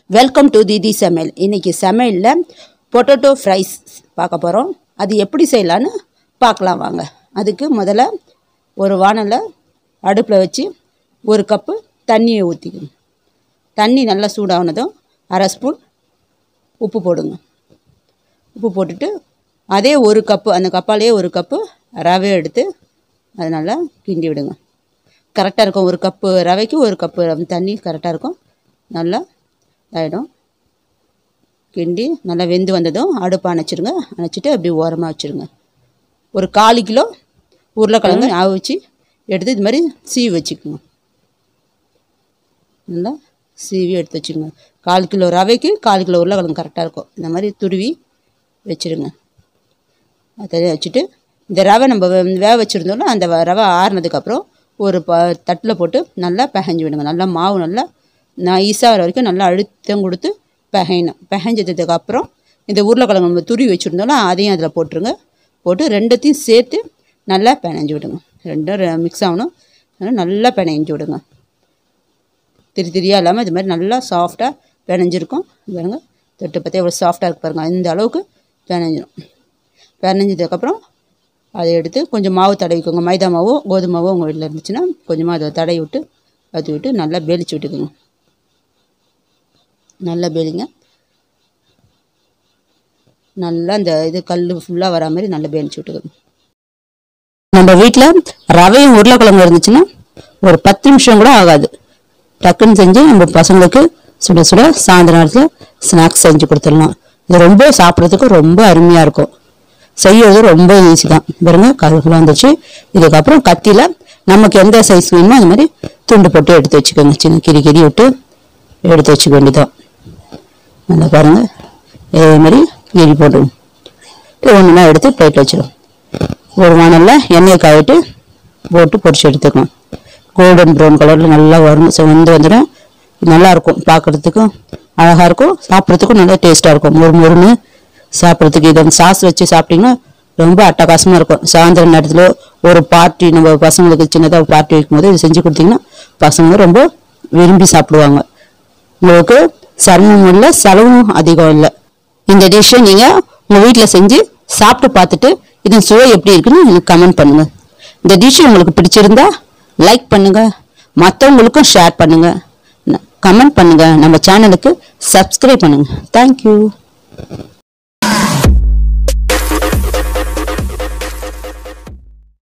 welcome to தீதி சமையல் இன்னைக்கு சமையலில் பொட்டேட்டோ ஃப்ரைஸ் பார்க்க போகிறோம் அது எப்படி செய்யலான்னு பார்க்கலாம் வாங்க அதுக்கு முதல்ல ஒரு வானலை அடுப்பில் வச்சு ஒரு கப்பு தண்ணியை ஊற்றிக்கணும் தண்ணி நல்லா சூடானதும் அரை ஸ்பூன் உப்பு போடுங்க உப்பு போட்டுட்டு அதே ஒரு கப்பு அந்த கப்பாலேயே ஒரு கப்பு ரவை எடுத்து அது நல்லா கிண்டி விடுங்க கரெக்டாக இருக்கும் ஒரு கப்பு ரவைக்கு ஒரு கப்பு ரவ- தண்ணி கரெக்டாக இருக்கும் நல்லா ஆகிடும் கிண்டி நல்லா வெந்து வந்ததும் அடுப்பை அணைச்சிருங்க அணைச்சிட்டு அப்படி ஓரமாக வச்சுருங்க ஒரு கால் கிலோ உருளைக்கிழங்கு அவிச்சு எடுத்து இது மாதிரி சீவி வச்சுக்கோங்க நல்லா சீவி எடுத்து வச்சுக்கோங்க கால் கிலோ ரவைக்கு கால் கிலோ உருளைக்கிழங்கு கரெக்டாக இருக்கும் இந்த மாதிரி துருவி வச்சுருங்க அதை வச்சுட்டு இந்த ரவை நம்ம வே- வேக வச்சுருந்தோம்ல அந்த வ- ரவை ஆறுனதுக்கப்புறம் ஒரு ப தட்டில் போட்டு நல்லா பிசைஞ்சு விடுங்க நல்லா மாவு நல்லா நைஸாக வர வரைக்கும் நல்லா அழுத்தம் கொடுத்து பிசையணும் பிசைஞ்சதுக்கப்புறம் இந்த உருளைக்கிழங்கு நம்ம துருவி வச்சுருந்தோம்ல அதையும் அதில் போட்டுருங்க போட்டு ரெண்டுத்தையும் சேர்த்து நல்லா பிணைஞ்சு விடுங்க ரெண்டும் மிக்ஸ் ஆகணும் அதனால நல்லா பிணைஞ்சு விடுங்க திரி திரியாக இல்லாமல் இது மாதிரி நல்லா சாஃப்டாக பிணைஞ்சிருக்கும் பாருங்க தொட்டு பார்த்தா எவ்வளோ சாஃப்டாக இருக்கு பாருங்க இந்த அளவுக்கு பிணைஞ்சிடும் பிணைஞ்சதுக்கப்புறம் அதை எடுத்து கொஞ்சம் மாவு தடவிக்கோங்க மைதா மாவோ கோதுமை மாவோ உங்கள் வீட்டில் இருந்துச்சுன்னா கொஞ்சமாக அதை தடவி விட்டு அது விட்டு நல்லா பேலிச்சு விட்டுக்குங்க நல்லா பேலிங்க நல்லா அந்த இது கல் ஃபுல்லாக வரா மாதிரி நல்லா பேலிச்சு விட்டுக்கோங்க நம்ம வீட்டில் ரவையும் உருளைக்கிழங்கு இருந்துச்சுன்னா ஒரு பத்து நிமிஷம் கூட ஆகாது டக்குன்னு செஞ்சு நம்ம பசங்களுக்கு சுட சுட சாயந்தர நேரத்தில் ஸ்நாக்ஸ் செஞ்சு கொடுத்துடலாம் இது ரொம்ப சாப்பிட்றதுக்கு ரொம்ப அருமையாக இருக்கும் செய்யறது ரொம்ப ஈஸி தான் பாருங்க கருகுலாம் வந்துச்சு இதுக்கப்புறம் கத்தியில் நமக்கு எந்த சைஸ் வேணுமோ அந்த மாதிரி துண்டு போட்டு எடுத்து வச்சுக்கோங்க சின்ன கிரி கிரி விட்டு எடுத்து வச்சுக்க வேண்டியதான் நல்லா பாருங்க இதே மாதிரி கிரி போட்டுருங்க ஒன்றுனா எடுத்து பிளேட் வச்சிடும் ஒரு வானலில் எண்ணெயை காயிட்டு போட்டு பொரிச்சு எடுத்துக்கணும் கோல்டன் ப்ரௌன் கலரில் நல்லா வரும் செவந்து வந்துடும் நல்லா இருக்கும் பார்க்குறதுக்கும் அழகாக இருக்கும் சாப்பிட்றதுக்கும் நல்லா டேஸ்ட்டாக இருக்கும் மொறு மொறுன்னு சாப்பிட்றதுக்கு இதை சாஸ் வச்சு சாப்பிட்டீங்கன்னா ரொம்ப அட்டகாசமாக இருக்கும் சாயந்தரம் நேரத்தில் ஒரு பார்ட்டி நம்ம பசங்களுக்கு சின்னதாக பார்ட்டி வைக்கும்போது இது செஞ்சு கொடுத்தீங்கன்னா பசங்க ரொம்ப விரும்பி சாப்பிடுவாங்க உங்களுக்கு சிரமமும் இல்லை செலவும் அதிகம் இல்லை இந்த டிஷ்ஷை நீங்கள் உங்கள் வீட்டில் செஞ்சு சாப்பிட்டு பார்த்துட்டு இதன் சுவை எப்படி இருக்குன்னு எனக்கு கமெண்ட் பண்ணுங்க இந்த டிஷ் உங்களுக்கு பிடிச்சிருந்தா லைக் பண்ணுங்க மற்றவங்களுக்கும் ஷேர் பண்ணுங்க கமெண்ட் பண்ணுங்க நம்ம சேனலுக்கு சப்ஸ்கிரைப் பண்ணுங்க தேங்க்யூ